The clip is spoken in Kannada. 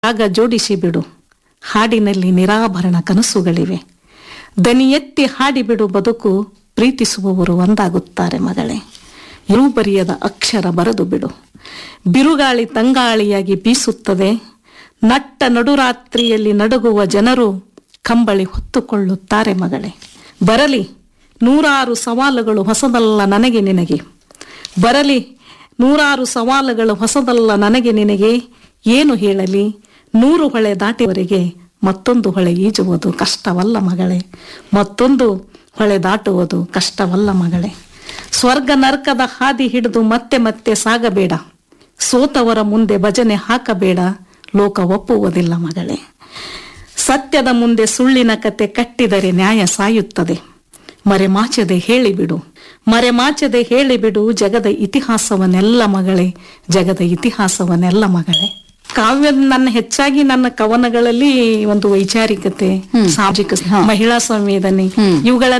ಆಗ ಜೋಡಿಸಿ ಬಿಡು ಹಾಡಿನಲ್ಲಿ ನಿರಾಭರಣ ಕನಸುಗಳಿವೆ ದನಿ ಎತ್ತಿ ಹಾಡಿಬಿಡು ಬದುಕು ಪ್ರೀತಿಸುವವರು ಒಂದಾಗುತ್ತಾರೆ ಮಗಳೇ ಇರು ಬರೆಯದ ಅಕ್ಷರ ಬರೆದು ಬಿಡು ಬಿರುಗಾಳಿ ತಂಗಾಳಿಯಾಗಿ ಬೀಸುತ್ತದೆ ನಟ್ಟ ನಡುರಾತ್ರಿಯಲ್ಲಿ ನಡುಗುವ ಜನರು ಕಂಬಳಿ ಹೊತ್ತುಕೊಳ್ಳುತ್ತಾರೆ ಮಗಳೇ ಬರಲಿ ನೂರಾರು ಸವಾಲುಗಳು ಹೊಸದಲ್ಲ ನನಗೆ ನಿನಗೆ ಬರಲಿ ನೂರಾರು ಸವಾಲುಗಳು ಹೊಸದಲ್ಲ ನನಗೆ ನಿನಗೆ ಏನು ಹೇಳಲಿ ನೂರು ಹೊಳೆ ದಾಟಿವರೆಗೆ ಮತ್ತೊಂದು ಹೊಳೆ ಈಜುವುದು ಕಷ್ಟವಲ್ಲ ಮಗಳೇ ಮತ್ತೊಂದು ಹೊಳೆ ದಾಟುವುದು ಕಷ್ಟವಲ್ಲ ಮಗಳೇ ಸ್ವರ್ಗ ನರ್ಕದ ಹಾದಿ ಹಿಡಿದು ಮತ್ತೆ ಮತ್ತೆ ಸಾಗಬೇಡ ಸೋತವರ ಮುಂದೆ ಭಜನೆ ಹಾಕಬೇಡ ಲೋಕ ಒಪ್ಪುವುದಿಲ್ಲ ಮಗಳೇ ಸತ್ಯದ ಮುಂದೆ ಸುಳ್ಳಿನ ಕತೆ ಕಟ್ಟಿದರೆ ನ್ಯಾಯ ಸಾಯುತ್ತದೆ ಮರೆಮಾಚದೆ ಹೇಳಿಬಿಡು ಮರೆಮಾಚದೆ ಹೇಳಿಬಿಡು ಜಗದ ಇತಿಹಾಸವನ್ನೆಲ್ಲ ಮಗಳೇ ಜಗದ ಇತಿಹಾಸವನ್ನೆಲ್ಲ ಮಗಳೇ ಕಾವ್ಯ ನನ್ನ ಹೆಚ್ಚಾಗಿ ನನ್ನ ಕವನಗಳಲ್ಲಿ ಒಂದು ವೈಚಾರಿಕತೆ ಸಾಮಾಜಿಕ ಮಹಿಳಾ ಸಂವೇದನೆ ಇವುಗಳ